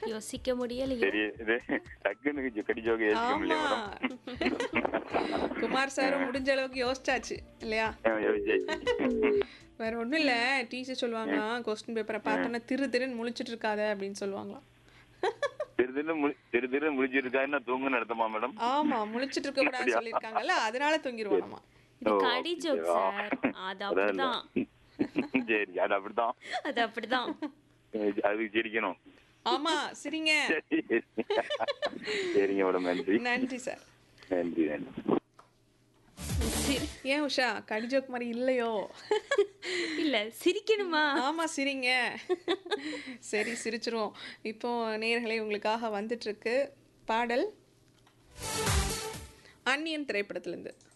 யோசிக்க முடியலையே சரி இது டக்குன்னு கடி ஜோக்கு யோசிக்க ஆமா முடியல மேடம் குமார் சாரும் முடிஞ்ச அளவுக்கு யோசிச்சாச்சு இல்லையா யோசிச்சாச்சு வேற ஒண்ணும் இல்ல டீச்சர் சொல்லுவாங்களாம் கொஸ்டின் பேப்பரை பார்த்தோன்னா திரு திருன்னு முழிச்சிட்டு இருக்காத அப்படின்னு சொல்லுவாங்களாம் திரு திரு முழி திரு திரு முடிச்சிருக்காருன்னா தூங்குன்னு அர்த்தமா மேடம் ஆமா முழிச்சிட்டு இருக்க கூடாதுன்னு சொல்லியிருக்காங்கல்ல அதனால தூங்கிடுவானாமா இது ஓ, கடி ஜோக் ஓகேவா? சார் அது அதான் இல்ல. அப்படிதான் சரி அது அப்படித்தான் அது அப்படிதான் அதுக்கு சிரிக்கணும் ஆமா சரிங்க சரி. சரிங்க மேடம் நன்றி நன்றி சார் நன்றி நன்றி சிரி- ஏன் உஷா கடிஜோக் மாதிரி இல்லையோ இல்ல சிரிக்கணுமா ஆமா சிரிங்க சரி சிரிச்சிருவோம் இப்போ நேயர்களே உங்களுக்காக வந்துட்டு இருக்கு பாடல் அந்நியன் திரைப்படத்திலிருந்து